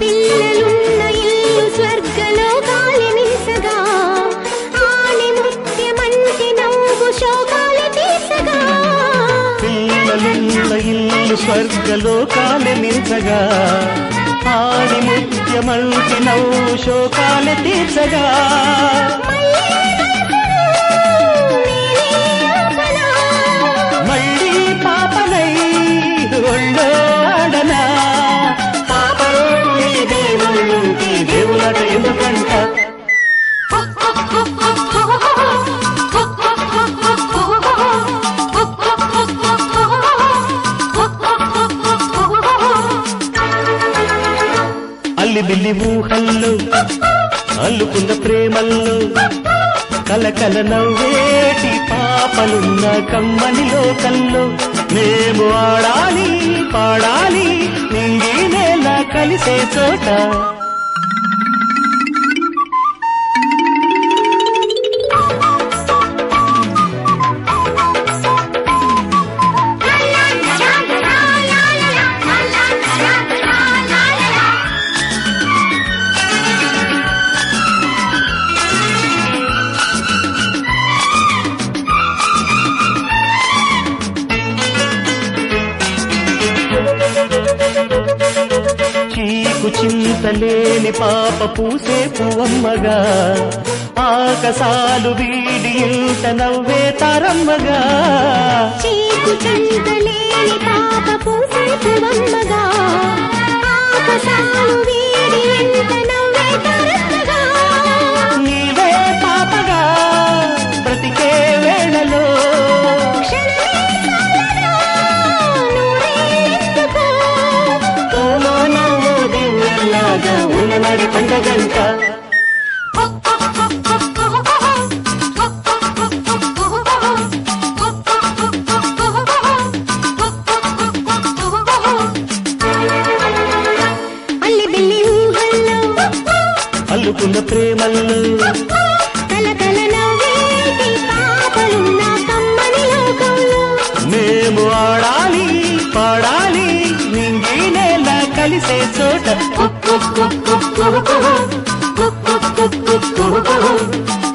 పిల్లలున్న ఇల్లు స్వర్గలోకాలి నిసగా ఆని ముత్యమంటి నవ్వు శోకాలు తీసగా పిల్లలున్న ఇల్లు స్వర్గలోకాలే మించగా ఆడి ముత్యమంటి నవ్వు శోకాలే తీర్చగా మళ్ళీ పాపనై ఒళ్ళో ఆడనా పాపరోళ్ళి దేవుళ్ళుంటి దేవులట ఎందుకంట అల్లి బిల్లి ఊహల్లో అల్లుకున్న ప్రేమల్లో కలకల నవ్వేటి పాపలున్న కమ్మని లోకల్లో మేము ఆడాలి పాడాలి నింగి నేల కలిసే చోట చీకు చింతలేని పాప పూసే పువ్వమ్మగా ఆకసాలు వీడి ఇంత నవ్వే తరమ్మగా చీకు చింతలేని పాప పూసే పువ్వమ్మగా ఆకాశాలు వీడి ఎంత నవ్వే తరగగా నీవే పాపగా బ్రతికే వేళలో తోలో నవ్వు దివ్యలాగా ఉన్నది పండగంట అల్లి బిల్లి ఊహల్లో అల్లుకున్న ప్రేమల్లో కలకల నవ్వేటి పాపలున్న కమ్మని లోకంలో మేము ఆడాలి పాడాలి నింగి నేల కలిసే చోట కుక్కు కుక్కు కుక్కు కుక్కు కుక్కు కుక్కు